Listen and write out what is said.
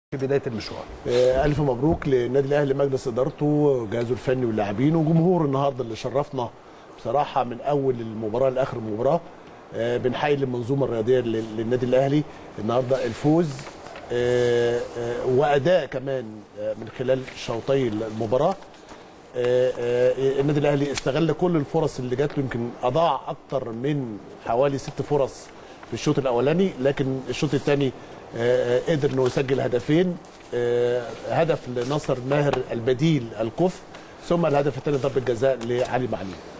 في بدايه المشوار آه، الف مبروك للنادي الاهلي مجلس ادارته وجهازه الفني واللاعبين وجمهور النهارده اللي شرفنا بصراحه من اول المباراه لاخر المباراه آه، بنحيي المنظومه الرياضيه لل- للنادي الاهلي النهارده الفوز آه، آه، واداء كمان آه، من خلال شوطي المباراه آه، آه، النادي الاهلي استغل كل الفرص اللي جات له يمكن اضاع اكتر من حوالي ست فرص في الشوط الاولاني لكن الشوط الثاني قدر انه يسجل هدفين آه، هدف لناصر ماهر البديل الكف ثم الهدف الثاني ضربه جزاء لعلي معلول